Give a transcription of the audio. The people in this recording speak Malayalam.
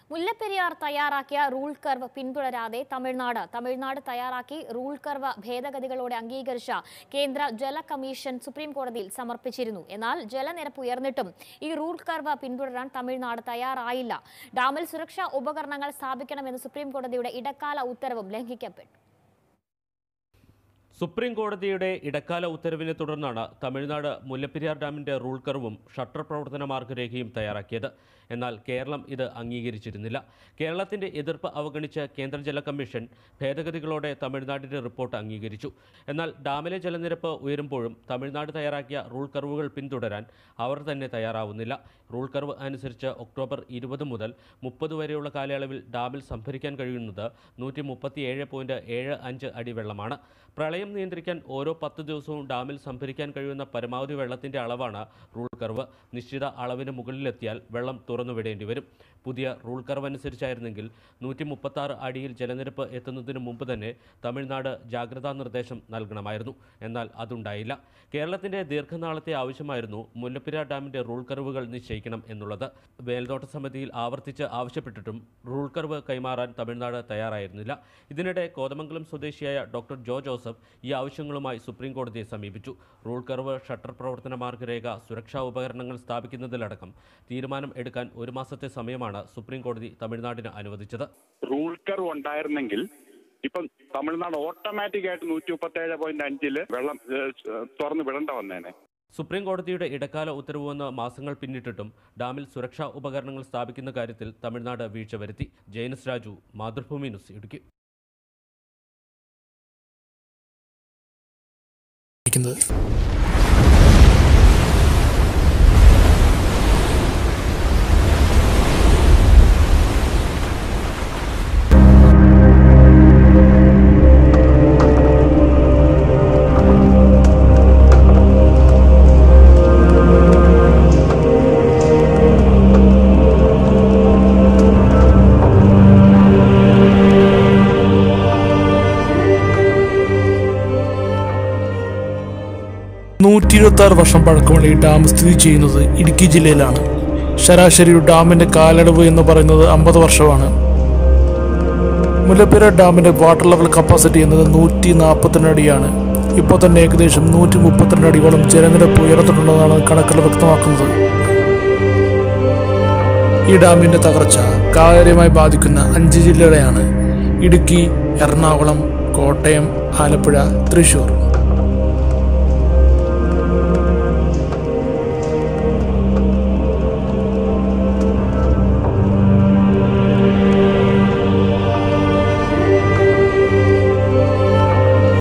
മുല്ലപ്പെരിയാർ തയ്യാറാക്കിയ റൂൾ കർവ് പിന്തുടരാതെ തമിഴ്നാട് തമിഴ്നാട് തയ്യാറാക്കി റൂൾ കർവ് ഭേദഗതികളോടെ അംഗീകരിച്ച കേന്ദ്ര ജല കമ്മീഷൻ സുപ്രീം കോടതിയിൽ സമർപ്പിച്ചിരുന്നു എന്നാൽ ജലനിരപ്പ് ഉയർന്നിട്ടും ഈ റൂൾ കർവ് പിന്തുടരാൻ തമിഴ്നാട് തയ്യാറായില്ല ഡാമിൽ സുരക്ഷാ ഉപകരണങ്ങൾ സ്ഥാപിക്കണമെന്ന് സുപ്രീം കോടതിയുടെ ഇടക്കാല ഉത്തരവും ലംഘിക്കപ്പെട്ടു സുപ്രീം കോടതിയുടെ ഇടക്കാല ഉത്തരവിനെ തുടർന്നാണ് തമിഴ്നാട് മുല്ലപ്പെരിയാർ ഡാമിന്റെ റൂൾ കർവും ഷട്ടർ പ്രവർത്തന മാർഗരേഖയും തയ്യാറാക്കിയത് എന്നാൽ കേരളം ഇത് അംഗീകരിച്ചിരുന്നില്ല കേരളത്തിന്റെ എതിർപ്പ് അവഗണിച്ച് കേന്ദ്ര ജല കമ്മീഷൻ ഭേദഗതികളോടെ തമിഴ്നാടിന്റെ റിപ്പോർട്ട് അംഗീകരിച്ചു എന്നാൽ ഡാമിലെ ജലനിരപ്പ് ഉയരുമ്പോഴും തമിഴ്നാട് തയ്യാറാക്കിയ റൂൾ കർവുകൾ പിന്തുടരാൻ അവർ തന്നെ തയ്യാറാവുന്നില്ല റൂൾ കർവ് അനുസരിച്ച് ഒക്ടോബർ ഇരുപത് മുതൽ മുപ്പത് വരെയുള്ള കാലയളവിൽ ഡാമിൽ സംഭരിക്കാൻ കഴിയുന്നത് നൂറ്റി മുപ്പത്തിയേഴ് പോയിന്റ് ഏഴ് അഞ്ച് അടി വെള്ളമാണ് പ്രളയം നിയന്ത്രിക്കാൻ ഓരോ പത്ത് ദിവസവും ഡാമിൽ സംഭരിക്കാൻ കഴിയുന്ന പരമാവധി വെള്ളത്തിന്റെ അളവാണ് റൂൾ കർവ് നിശ്ചിത അളവിന് മുകളിലെത്തിയാൽ വെള്ളം തുറന്നുവിടേണ്ടി വരും പുതിയ റൂൾ കർവ് അനുസരിച്ചായിരുന്നെങ്കിൽ നൂറ്റി മുപ്പത്താറ് അടിയിൽ ജലനിരപ്പ് എത്തുന്നതിന് മുമ്പ് തന്നെ തമിഴ്നാട് ജാഗ്രതാ നിർദ്ദേശം നൽകണമായിരുന്നു എന്നാൽ അതുണ്ടായില്ല കേരളത്തിന്റെ ദീർഘനാളത്തെ ആവശ്യമായിരുന്നു മുല്ലപ്പെരിയാർ ഡാമിന്റെ റൂൾ കർവുകൾ നിശ്ചയിക്കണം എന്നുള്ളത് മേൽനോട്ട സമിതിയിൽ ആവർത്തിച്ച് ആവശ്യപ്പെട്ടിട്ടും റൂൾ കർവ് കൈമാറാൻ തമിഴ്നാട് തയ്യാറായിരുന്നില്ല ഇതിനിടെ കോതമംഗലം സ്വദേശിയായ ഡോക്ടർ ജോ ജോസഫ് ഈ ആവശ്യങ്ങളുമായി സുപ്രീം കോടതിയെ സമീപിച്ചു റൂൾ കർവ് ഷട്ടർ പ്രവർത്തന മാർഗരേഖ സുരക്ഷാ ഉപകരണങ്ങൾ സ്ഥാപിക്കുന്നതിലടക്കം തീരുമാനം എടുക്കാൻ ഒരു മാസത്തെ സമയമാണ് സുപ്രീം കോടതി തമിഴ്നാടിന് അനുവദിച്ചത് റൂൾ കർവ് ഉണ്ടായിരുന്നെങ്കിൽ ഇപ്പം തമിഴ്നാട് ഓട്ടോമാറ്റിക് ആയിട്ട് നൂറ്റി മുപ്പത്തി ഏഴ് പോയിന്റ് അഞ്ചില് വെള്ളം ഏഹ്, തുറന്ന് വിടേണ്ട വന്നേനെ സുപ്രീം കോടതിയുടെ ഇടക്കാല ഉത്തരവ് വന്ന് മാസങ്ങൾ പിന്നിട്ടിട്ടും ഡാമിൽ സുരക്ഷാ ഉപകരണങ്ങൾ സ്ഥാപിക്കുന്ന കാര്യത്തിൽ തമിഴ്നാട് വീഴ്ച വരുത്തി ജയനസ് രാജു മാതൃഭൂമി ന്യൂസ് ഇടുക്കി ഇരിക്കുന്നത് നൂറ്റി ഇരുപത്തി ആറ് വർഷം പഴക്കമുള്ള ഈ ഡാം സ്ഥിതി ചെയ്യുന്നത് ഇടുക്കി ജില്ലയിലാണ് ശരാശരി ഒരു ഡാമിന്റെ കാലയളവ് എന്ന് പറയുന്നത് അമ്പത് വർഷമാണ് മുല്ലപ്പെരിയാർ ഡാമിന്റെ വാട്ടർ ലെവൽ കപ്പാസിറ്റി എന്നത് നൂറ്റി നാൽപ്പത്തിരണ്ട് അടിയാണ് ഇപ്പോൾ തന്നെ ഏകദേശം നൂറ്റി മുപ്പത്തിരണ്ട് അടിയോളം ജലനിരപ്പ് ഉയർന്നിട്ടുണ്ടെന്നാണ് കണക്കുകൾ വ്യക്തമാക്കുന്നത് ഈ ഡാമിന്റെ തകർച്ച കാര്യമായി ബാധിക്കുന്ന അഞ്ച് ജില്ലകളെയാണ് ഇടുക്കി എറണാകുളം കോട്ടയം ആലപ്പുഴ തൃശൂർ